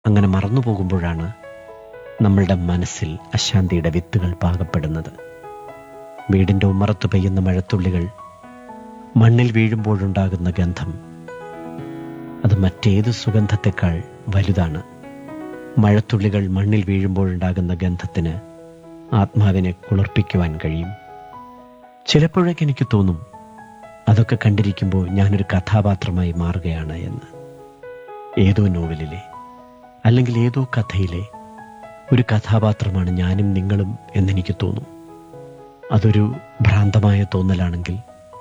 അങ്ങനെ മറന്നു പോകുമ്പോഴാണ് നമ്മളുടെ മനസ്സിൽ അശാന്തിയുടെ വിത്തുകൾ പാകപ്പെടുന്നത് വീടിൻ്റെ ഉമ്മറത്ത് പെയ്യുന്ന മഴത്തുള്ളികൾ മണ്ണിൽ വീഴുമ്പോഴുണ്ടാകുന്ന ഗന്ധം അത് മറ്റേത് സുഗന്ധത്തെക്കാൾ വലുതാണ് മഴത്തുള്ളികൾ മണ്ണിൽ വീഴുമ്പോഴുണ്ടാകുന്ന ഗന്ധത്തിന് ആത്മാവിനെ കുളിർപ്പിക്കുവാൻ കഴിയും ചിലപ്പോഴൊക്കെ എനിക്ക് തോന്നും അതൊക്കെ കണ്ടിരിക്കുമ്പോൾ ഞാനൊരു കഥാപാത്രമായി മാറുകയാണ് എന്ന് ഏതോ നോവലിലെ അല്ലെങ്കിൽ ഏതോ കഥയിലെ ഒരു കഥാപാത്രമാണ് ഞാനും നിങ്ങളും എന്നെനിക്ക് തോന്നും അതൊരു ഭ്രാന്തമായ തോന്നലാണെങ്കിൽ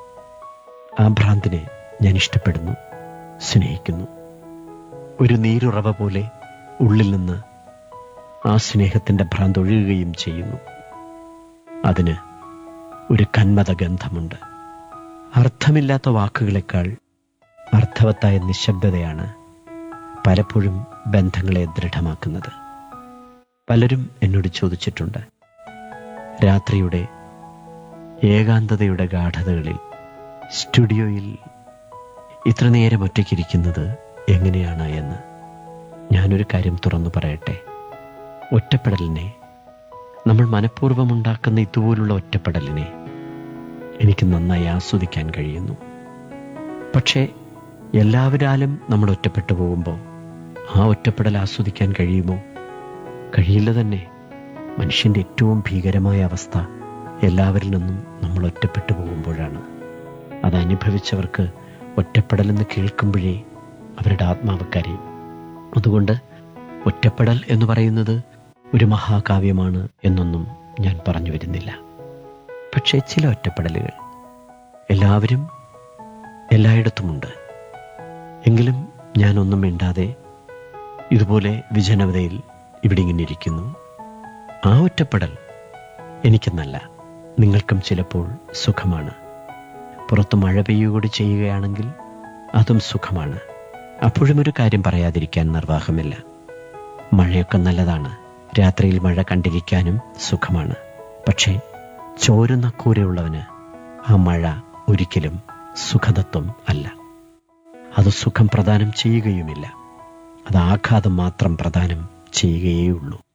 ആ ഭ്രാന്തിനെ ഞാൻ ഇഷ്ടപ്പെടുന്നു സ്നേഹിക്കുന്നു ഒരു നീരുറവ പോലെ ഉള്ളിൽ നിന്ന് ആ സ്നേഹത്തിൻ്റെ ഭ്രാന്ത് ഒഴുകുകയും ചെയ്യുന്നു അതിന് ഒരു കന്മത ഗന്ധമുണ്ട് അർത്ഥമില്ലാത്ത വാക്കുകളെക്കാൾ അർത്ഥവത്തായ നിശബ്ദതയാണ് പലപ്പോഴും ബന്ധങ്ങളെ ദൃഢമാക്കുന്നത് പലരും എന്നോട് ചോദിച്ചിട്ടുണ്ട് രാത്രിയുടെ ഏകാന്തതയുടെ ഗാഠതകളിൽ സ്റ്റുഡിയോയിൽ ഇത്ര നേരം ഒറ്റയ്ക്കിരിക്കുന്നത് എങ്ങനെയാണ് എന്ന് ഞാനൊരു കാര്യം തുറന്നു പറയട്ടെ ഒറ്റപ്പെടലിനെ നമ്മൾ മനഃപൂർവ്വം ഉണ്ടാക്കുന്ന ഇതുപോലുള്ള ഒറ്റപ്പെടലിനെ എനിക്ക് നന്നായി ആസ്വദിക്കാൻ കഴിയുന്നു പക്ഷേ എല്ലാവരാലും നമ്മൾ ഒറ്റപ്പെട്ടു പോകുമ്പോൾ ആ ഒറ്റപ്പെടൽ ആസ്വദിക്കാൻ കഴിയുമോ കഴിയില്ല തന്നെ മനുഷ്യൻ്റെ ഏറ്റവും ഭീകരമായ അവസ്ഥ എല്ലാവരിൽ നിന്നും നമ്മൾ ഒറ്റപ്പെട്ടു പോകുമ്പോഴാണ് അത് അനുഭവിച്ചവർക്ക് ഒറ്റപ്പെടലെന്ന് കേൾക്കുമ്പോഴേ അവരുടെ ആത്മാവ് കരയും അതുകൊണ്ട് ഒറ്റപ്പെടൽ എന്ന് പറയുന്നത് ഒരു മഹാകാവ്യമാണ് എന്നൊന്നും ഞാൻ പറഞ്ഞു വരുന്നില്ല പക്ഷേ ചില ഒറ്റപ്പെടലുകൾ എല്ലാവരും എല്ലായിടത്തുമുണ്ട് എങ്കിലും ഞാനൊന്നും മിണ്ടാതെ ഇതുപോലെ വിജനവതയിൽ ഇവിടെ ഇങ്ങനെ ഇരിക്കുന്നു ആ ഒറ്റപ്പെടൽ എനിക്കെന്നല്ല നിങ്ങൾക്കും ചിലപ്പോൾ സുഖമാണ് പുറത്ത് മഴ പെയ്യുകൂടി ചെയ്യുകയാണെങ്കിൽ അതും സുഖമാണ് അപ്പോഴും ഒരു കാര്യം പറയാതിരിക്കാൻ നിർവാഹമില്ല മഴയൊക്കെ നല്ലതാണ് രാത്രിയിൽ മഴ കണ്ടിരിക്കാനും സുഖമാണ് പക്ഷേ ചോരുന്ന കൂരയുള്ളവന് ആ മഴ ഒരിക്കലും സുഖതത്വം അല്ല അത് സുഖം പ്രദാനം ചെയ്യുകയുമില്ല അത് ആഘാതം മാത്രം പ്രദാനം ചെയ്യുകയേ ഉള്ളൂ